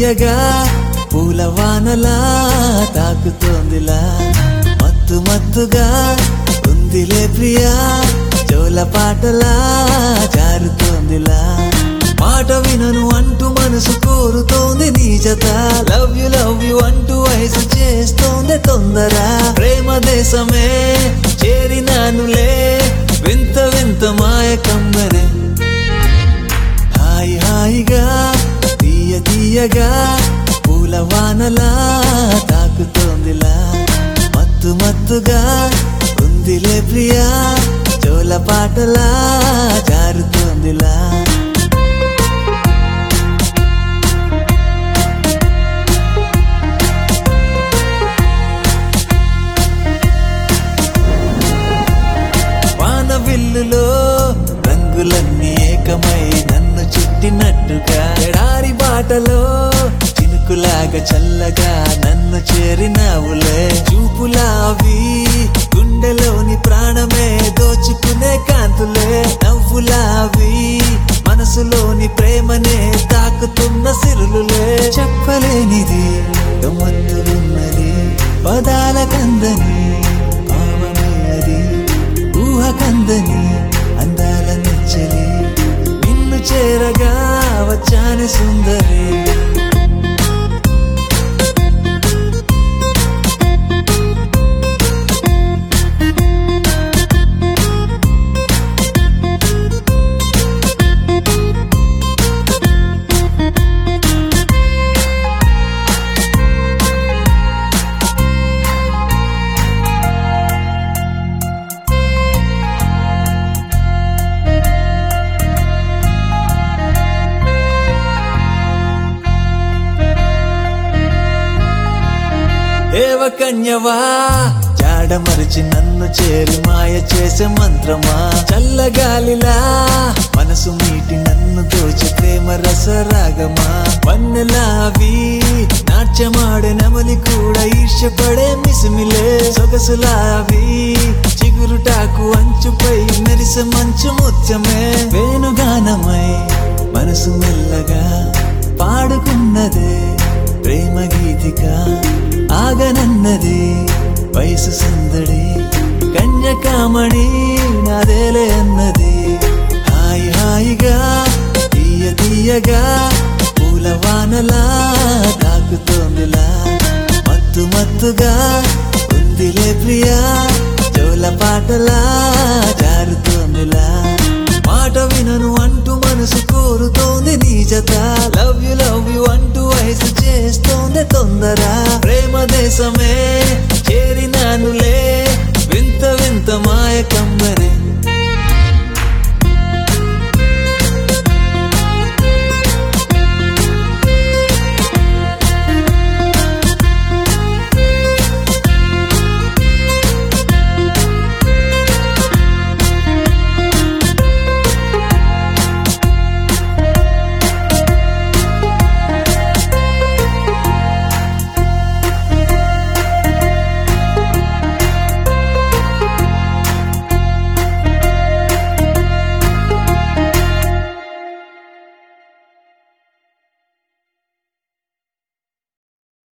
తీయగా పూల వానలా తాకుతోందిలా మత్తు మత్తుగా ఉందిలే ప్రియా జోల పాటలా జారుతోందిలా మాట వినను అంటూ మనసు కోరుతోంది నీ జత లవ్ యు లవ్ యు అంటూ వయసు చేస్తోంది తొందర ప్రేమ దేశమే చేరినానులే వింత వింత మాయ కమ్మరే హాయి హాయిగా తీయ తీయగా పూల వానలా తాకుతోందిలా మత్తు మత్తుగా ఉందిలే ప్రియా జోల పాటలా జారుతోందిలా వాన విల్లులో రంగులన్నీ ఏకమై నన్ను చుట్టినట్టుగా ఎడారి బాటలో చినుకులాగా చల్లగా నన్ను చేరినావులే చూపులావి గుండెలోని ప్రాణమే దోచుకునే కాంతులే నవ్వులావి మనసులోని ప్రేమనే తాకుతున్న సిరులులే చెప్పలేనిది గమ్మత్తున్నది పదాల కందని భావమే అది ఊహ కందని అందాల నెచ్చలి నిన్ను చేరగా వచ్చాను సుందరి దేవకన్యవా జాడమరిచి నన్ను చేరి మాయ చేసే మంత్రమా చల్లగాలిలా మనసు మీటి నన్ను దోచి ప్రేమ రసరాగమా వన్నెలావి నాట్యమాడే నమలి కూడా ఈర్షపడే మిసిమిలే సొగసులావి చిగురుటాకు అంచుపై మెరిసే మంచు ముత్యమే వేణుగానమై మనసు మెల్లగా పాడుకున్నదే ప్రేమ గీతిక ఆగనన్నది వయసు సందడి కన్యకామణి నాదేలే అన్నది హాయి హాయిగా తీయ తీయగా పూల వానలా తాకుతోందిలా మత్తు మత్తుగా ఉందిలే ప్రియా జోల పాటలా జారుతోందిలా మాట వినను అంటూ మనసు కోరుతోంది నీ జత లవ్ యు లవ్ యు అంటూ వయసు చేస్తోంది తొందర ప్రేమ దేశమే